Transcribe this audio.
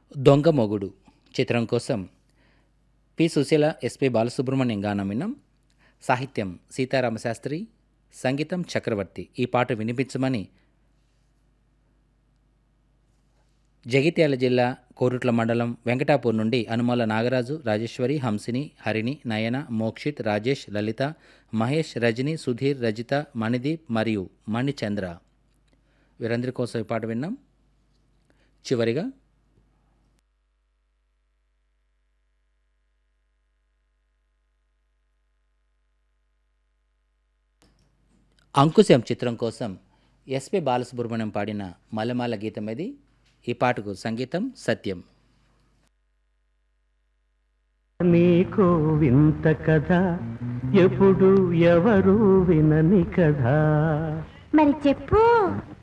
దొంగ మొగుడు చిత్రం కోసం పి సుశీల ఎస్పి బాలసుబ్రహ్మణ్యం గానం విన్నాం సాహిత్యం సీతారామశాస్త్రి సంగీతం చక్రవర్తి ఈ పాట వినిపించమని జగిత్యాల జిల్లా కోరుట్ల మండలం వెంకటాపూర్ నుండి అనుమాల నాగరాజు రాజేశ్వరి హంసిని హరిణి నయన మోక్షిత్ రాజేష్ లలిత మహేష్ రజని సుధీర్ రజిత మణిదీప్ మరియు మణిచంద్ర వీరందరి కోసం ఈ పాట విన్నాం చివరిగా అంకుశం చిత్రం కోసం ఎస్పి బాలసుబ్రహ్మణ్యం పాడిన మలమాల గీతం ఇది ఈ పాటకు సంగీతం సత్యం నీకు వింత కథ ఎప్పుడు ఎవరు వినని కథ మరి చెప్పు